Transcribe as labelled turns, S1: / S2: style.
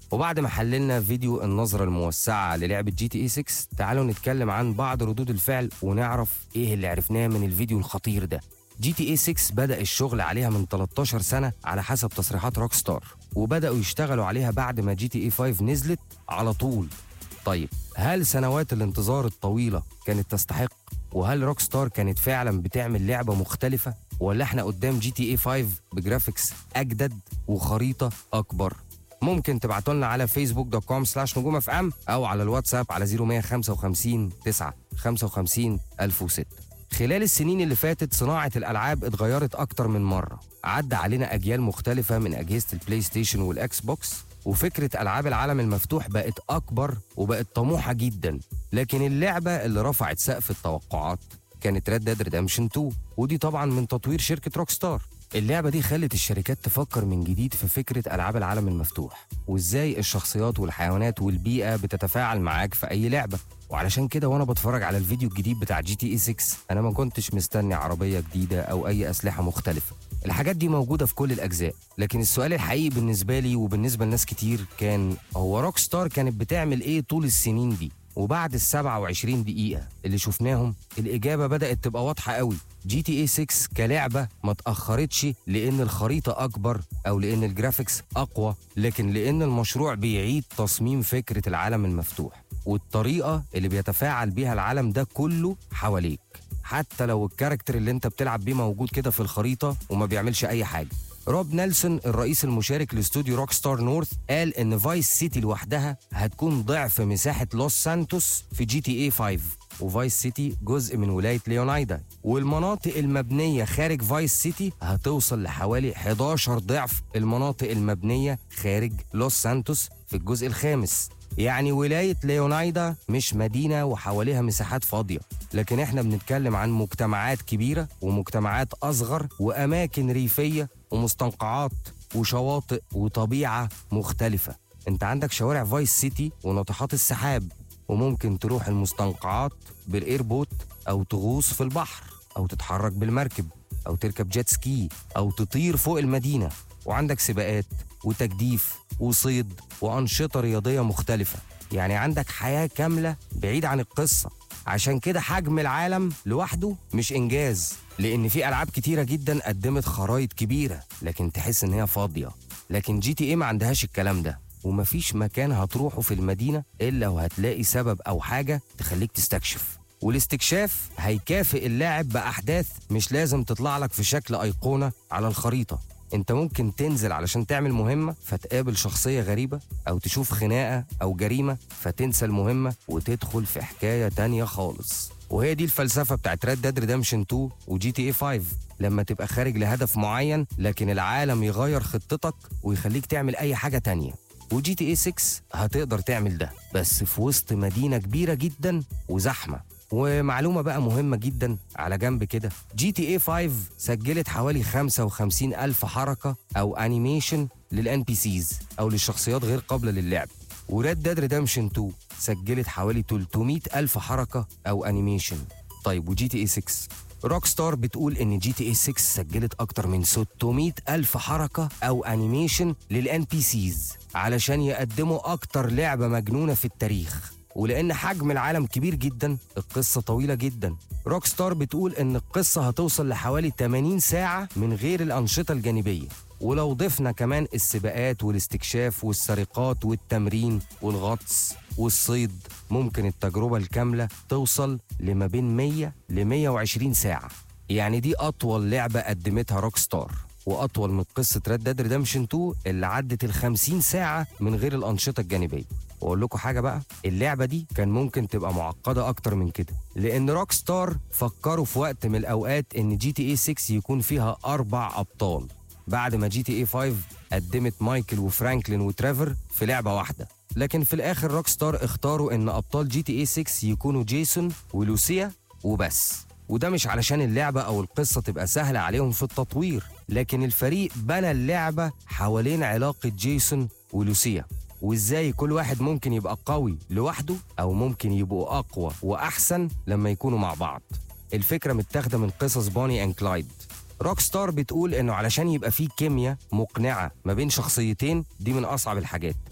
S1: وبعد ما حللنا فيديو النظرة الموسعة للعبة جي تي اي 6 تعالوا نتكلم عن بعض ردود الفعل ونعرف ايه اللي عرفناه من الفيديو الخطير ده جي تي اي 6 بدأ الشغل عليها من 13 سنة على حسب تصريحات روك ستار وبدأوا يشتغلوا عليها بعد ما جي تي اي 5 نزلت على طول طيب هل سنوات الانتظار الطويلة كانت تستحق وهل روك ستار كانت فعلا بتعمل لعبة مختلفة ولا احنا قدام جي تي اي 5 بجرافيكس اجدد وخريطة اكبر ممكن تبعتوا لنا على فيسبوك دوت كوم سلاش نجوم اف ام او على الواتساب على 0155 9 55 1006 خلال السنين اللي فاتت صناعة الألعاب اتغيرت أكتر من مرة عدى علينا أجيال مختلفة من أجهزة البلاي ستيشن والأكس بوكس وفكرة ألعاب العالم المفتوح بقت أكبر وبقت طموحة جدا لكن اللعبة اللي رفعت سقف التوقعات كانت ريد ديد ريدمشن 2 ودي طبعا من تطوير شركة روك ستار اللعبة دي خلت الشركات تفكر من جديد في فكرة ألعاب العالم المفتوح وإزاي الشخصيات والحيوانات والبيئة بتتفاعل معاك في أي لعبة وعلشان كده وانا بتفرج على الفيديو الجديد بتاع جي تي اي 6 انا ما كنتش مستني عربيه جديده او اي اسلحه مختلفه الحاجات دي موجوده في كل الاجزاء لكن السؤال الحقيقي بالنسبه لي وبالنسبه لناس كتير كان هو روك ستار كانت بتعمل ايه طول السنين دي وبعد ال 27 دقيقة اللي شفناهم الإجابة بدأت تبقى واضحة قوي جي تي اي 6 كلعبة ما تأخرتش لأن الخريطة أكبر أو لأن الجرافيكس أقوى لكن لأن المشروع بيعيد تصميم فكرة العالم المفتوح والطريقة اللي بيتفاعل بيها العالم ده كله حواليك حتى لو الكاركتر اللي انت بتلعب بيه موجود كده في الخريطة وما بيعملش أي حاجة روب نيلسون الرئيس المشارك لاستوديو روك ستار نورث قال ان فايس سيتي لوحدها هتكون ضعف مساحة لوس سانتوس في جي تي اي 5 وفايس سيتي جزء من ولاية ليونايدا والمناطق المبنية خارج فايس سيتي هتوصل لحوالي 11 ضعف المناطق المبنية خارج لوس سانتوس في الجزء الخامس يعني ولاية ليونايدا مش مدينة وحواليها مساحات فاضية لكن احنا بنتكلم عن مجتمعات كبيرة ومجتمعات أصغر وأماكن ريفية ومستنقعات وشواطئ وطبيعة مختلفة انت عندك شوارع فايس سيتي وناطحات السحاب وممكن تروح المستنقعات بالايربوت او تغوص في البحر او تتحرك بالمركب او تركب جيت سكي او تطير فوق المدينة وعندك سباقات وتجديف وصيد وأنشطة رياضية مختلفة يعني عندك حياة كاملة بعيد عن القصة عشان كده حجم العالم لوحده مش إنجاز لأن في ألعاب كتيرة جدا قدمت خرايط كبيرة لكن تحس إن هي فاضية لكن جي تي إيه ما عندهاش الكلام ده ومفيش مكان هتروحه في المدينة إلا وهتلاقي سبب أو حاجة تخليك تستكشف والاستكشاف هيكافئ اللاعب بأحداث مش لازم تطلع لك في شكل أيقونة على الخريطة انت ممكن تنزل علشان تعمل مهمة فتقابل شخصية غريبة او تشوف خناقة او جريمة فتنسى المهمة وتدخل في حكاية تانية خالص وهي دي الفلسفة بتاعت ريد ديد ريدمشن 2 وجي تي اي 5 لما تبقى خارج لهدف معين لكن العالم يغير خطتك ويخليك تعمل اي حاجة تانية وجي تي اي 6 هتقدر تعمل ده بس في وسط مدينة كبيرة جدا وزحمة ومعلومة بقى مهمة جدا على جنب كده جي تي اي 5 سجلت حوالي 55 ألف حركة أو أنيميشن للان بي سيز أو للشخصيات غير قابلة للعب وريد ديد ريدمشن 2 سجلت حوالي 300 ألف حركة أو أنيميشن طيب وجي تي اي 6 روك ستار بتقول ان جي تي اي 6 سجلت اكتر من 600 الف حركه او انيميشن للان بي سيز علشان يقدموا اكتر لعبه مجنونه في التاريخ ولان حجم العالم كبير جدا القصه طويله جدا روك ستار بتقول ان القصه هتوصل لحوالي 80 ساعه من غير الانشطه الجانبيه ولو ضفنا كمان السباقات والاستكشاف والسرقات والتمرين والغطس والصيد ممكن التجربة الكاملة توصل لما بين 100 ل 120 ساعة يعني دي أطول لعبة قدمتها روك ستار وأطول من قصة ريد ديد ريدمشن 2 اللي عدت ال 50 ساعة من غير الأنشطة الجانبية واقول لكم حاجه بقى اللعبه دي كان ممكن تبقى معقده اكتر من كده لان روك ستار فكروا في وقت من الاوقات ان جي تي اي 6 يكون فيها اربع ابطال بعد ما جي تي اي 5 قدمت مايكل وفرانكلين وتريفر في لعبه واحده لكن في الاخر روك ستار اختاروا ان ابطال جي تي اي 6 يكونوا جيسون ولوسيا وبس وده مش علشان اللعبة أو القصة تبقى سهلة عليهم في التطوير لكن الفريق بنى اللعبة حوالين علاقة جيسون ولوسيا وازاي كل واحد ممكن يبقى قوي لوحده او ممكن يبقوا اقوى واحسن لما يكونوا مع بعض الفكره متاخده من قصص بوني اند كلايد روك ستار بتقول انه علشان يبقى فيه كيمياء مقنعه ما بين شخصيتين دي من اصعب الحاجات